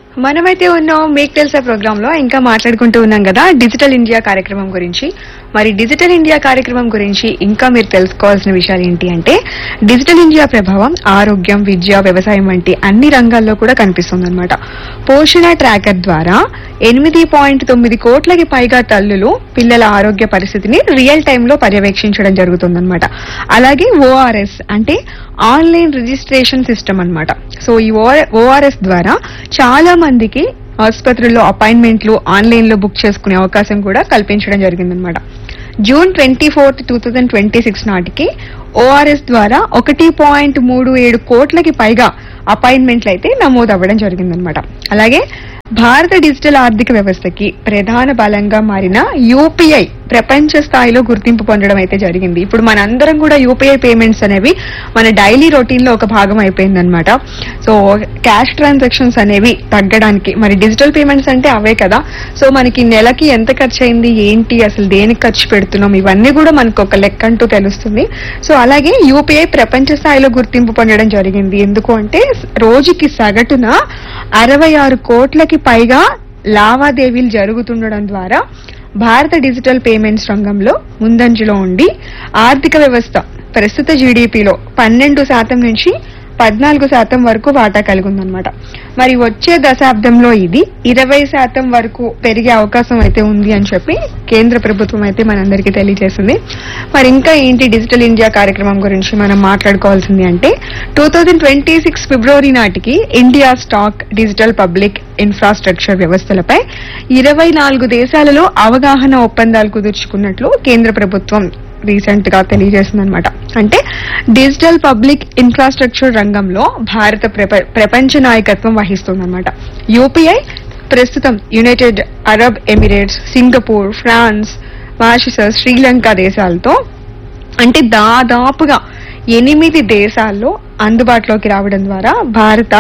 మనమైతే ఉన్నాం మీకు తెలుసా ప్రోగ్రామ్ లో ఇంకా మాట్లాడుకుంటూ ఉన్నాం కదా డిజిటల్ ఇండియా కార్యక్రమం గురించి మరి డిజిటల్ ఇండియా కార్యక్రమం గురించి ఇంకా మీరు తెలుసుకోవాల్సిన విషయాలు ఏంటి అంటే డిజిటల్ ఇండియా ప్రభావం ఆరోగ్యం విద్య వ్యవసాయం వంటి అన్ని రంగాల్లో కూడా కనిపిస్తుంది అనమాట పోషణ ట్రాకర్ ద్వారా ఎనిమిది పాయింట్ తొమ్మిది కోట్లకి పైగా తల్లులు పిల్లల ఆరోగ్య పరిస్థితిని రియల్ టైంలో పర్యవేక్షించడం జరుగుతుందన్నమాట అలాగే ఓఆర్ఎస్ అంటే ఆన్లైన్ రిజిస్ట్రేషన్ సిస్టమ్ అన్నమాట సో ఈ ఓఆర్ఎస్ ద్వారా చాలా మందికి ఆసుపత్రుల్లో అపాయింట్మెంట్లు ఆన్లైన్ లో బుక్ చేసుకునే అవకాశం కూడా కల్పించడం జరిగిందనమాట June twenty fourth two thousand twenty six నాటికి ఓఆర్ఎస్ ద్వారా ఒకటి పాయింట్ మూడు ఏడు కోట్లకి పైగా అపాయింట్మెంట్లు అయితే నమోదు అవ్వడం జరిగిందనమాట అలాగే భారత డిజిటల్ ఆర్థిక వ్యవస్థకి ప్రధాన బలంగా మారిన యూపీఐ ప్రపంచ స్థాయిలో గుర్తింపు పొందడం అయితే జరిగింది ఇప్పుడు మనందరం కూడా యూపీఐ పేమెంట్స్ అనేవి మన డైలీ రొటీన్ లో ఒక భాగం అయిపోయిందనమాట సో క్యాష్ ట్రాన్సాక్షన్స్ అనేవి తగ్గడానికి మరి డిజిటల్ పేమెంట్స్ అంటే అవే కదా సో మనకి నెలకి ఎంత ఖర్చు అయింది ఏంటి అసలు దేనికి ఖర్చు పెడుతున్నాం ఇవన్నీ కూడా మనకు ఒక లెక్క అంటూ తెలుస్తుంది సో అలాగే యూపీఐ ప్రపంచ స్థాయిలో గుర్తింపు పొందడం జరిగింది ఎందుకు అంటే రోజుకి సగటున అరవై ఆరు కోట్లకి పైగా లావాదేవీలు జరుగుతుండడం ద్వారా భారత డిజిటల్ పేమెంట్స్ రంగంలో ముందంజలో ఉండి ఆర్థిక వ్యవస్థ ప్రస్తుత జీడిపిలో పన్నెండు శాతం నుంచి పద్నాలుగు శాతం వరకు వాటా కలిగి ఉందన్నమాట మరి వచ్చే దశాబ్దంలో ఇది ఇరవై శాతం వరకు పెరిగే అవకాశం అయితే ఉంది అని చెప్పి కేంద్ర ప్రభుత్వం అయితే మనందరికీ తెలియజేసింది మరి ఇంకా ఏంటి డిజిటల్ ఇండియా కార్యక్రమం గురించి మనం మాట్లాడుకోవాల్సింది అంటే టూ థౌజండ్ ట్వంటీ సిక్స్ ఫిబ్రవరి నాటికి India stack digital public infrastructure వ్యవస్థలపై ఇరవై నాలుగు దేశాలలో అవగాహన ఒప్పందాలు కుదుర్చుకున్నట్లు కేంద్ర ప్రభుత్వం రీసెంట్ గా తెలియజేసింది అనమాట అంటే డిజిటల్ పబ్లిక్ ఇన్ఫ్రాస్ట్రక్చర్ రంగంలో భారత ప్రప- ప్రపంచ నాయకత్వం వహిస్తుందన్నమాట యూపీఐ ప్రస్తుతం United Arab Emirates Singapore France Mauritius Sri Lanka దేశాలతో అంటే దాదాపుగా ఎనిమిది దేశాల్లో అందుబాటులోకి రావడం ద్వారా భారత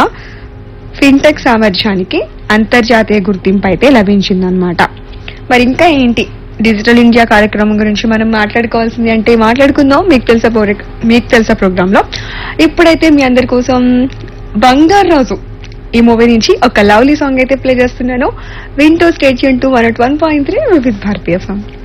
ఫిన్టెక్ సామర్థ్యానికి అంతర్జాతీయ గుర్తింపు అయితే లభించిందనమాట మరి ఇంకా ఏంటి డిజిటల్ ఇండియా కార్యక్రమం గురించి మనం మాట్లాడుకోవాల్సింది అంటే మాట్లాడుకుందాం మీకు తెలుసా ప్రోగ్ర- మీకు తెలుసా ప్రోగ్రామ్ లో ఇప్పుడైతే మీ అందరి కోసం బంగారు రోజు ఈ మూవీ నుంచి ఒక లవ్లీ సాంగ్ అయితే ప్లే చేస్తున్నాను వింటో state two one one point three with భారతీయ సాంగ్